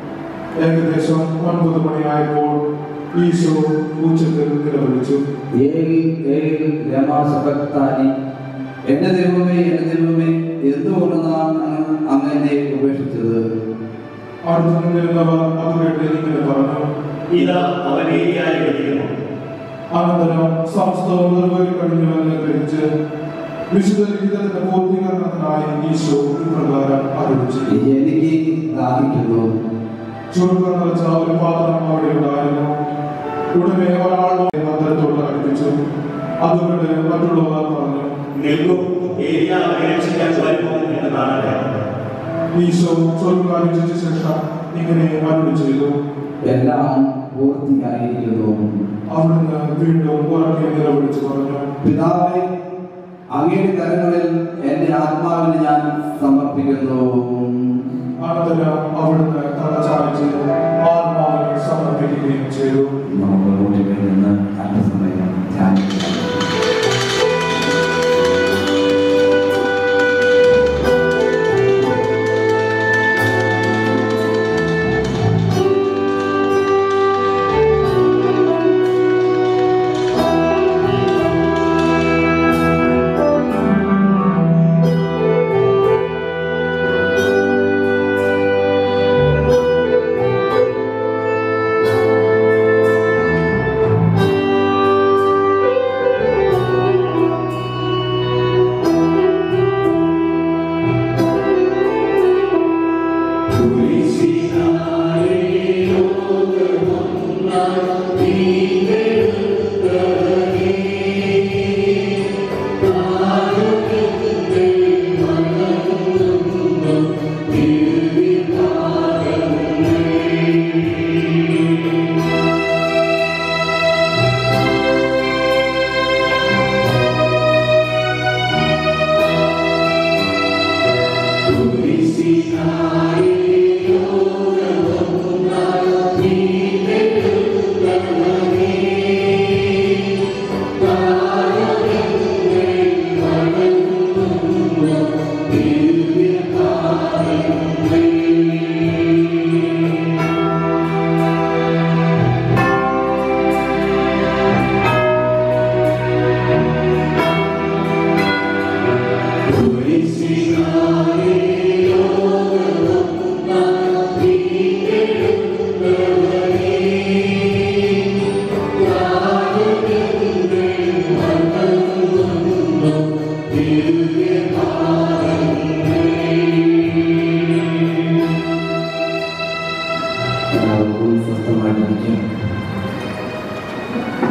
ഏകദേശം ഒൻപത് മണിയായപ്പോൾ ഈശോ ഉച്ചത്തിൽ നിലവിളിച്ചു ഏൽ ഏൽ രമാസഭക്താനി എന്റെ ദൈവമേ എന്റെ ദൈവമേ എന്തുകൊണ്ടാണ് അങ്ങനെ ഉപേക്ഷിച്ചത് അടുത്തു നിന്നിരുന്നവർ അത് കേട്ട് ഇങ്ങനെ പറഞ്ഞു ഇതാ അവൻ ഏരിയായി വിളിക്കുന്നു അനന്തരം സംസ്ഥവും നിർവഹി കഴിഞ്ഞുവെന്ന് ഗ്രഹിച്ച് വിശുദ്ധ ലിഖിതത്തിന്റെ പൂർത്തീകരണത്തിനായി ഈശോ ഇപ്രകാരം അറിയിച്ചു എനിക്ക് ദാഹിക്കുന്നു ചുരുക്കം നിറച്ച ഒരു പാത്രം അവിടെ ഉണ്ടായിരുന്നു ഉടനെ ഒരാൾ മന്ദിരത്തോട് അടുപ്പിച്ചു അതുകൊണ്ട് മറ്റുള്ളവർ പറഞ്ഞു നിൽക്കൂ ഏരിയ അവനെ രക്ഷിക്കാൻ വരുമോ എന്ന് കാണട്ടെ ഈശോ ചുരുക്കം അനുസരിച്ച ശേഷം ഇങ്ങനെ അരുളി ചെയ്തു എല്ലാം പൂർത്തിയായിരിക്കുന്നു അവിടുന്ന് വീണ്ടും ഉറക്കെ നിലവിളിച്ചു പറഞ്ഞു പിതാവേ അങ്ങയുടെ കരങ്ങളിൽ എന്റെ ആത്മാവിനെ ഞാൻ സമർപ്പിക്കുന്നു അനന്തരം അവിടുന്ന് തല ചാലിച്ച് ആത്മാവിനെ സമർപ്പിക്കുകയും ചെയ്തു നമുക്ക് റൂട്ടിൽ നിന്ന് അല്പസമയം ധ്യാനിക്കാം ും ലോകവും സ്വസ്ഥമായിട്ടിരിക്കും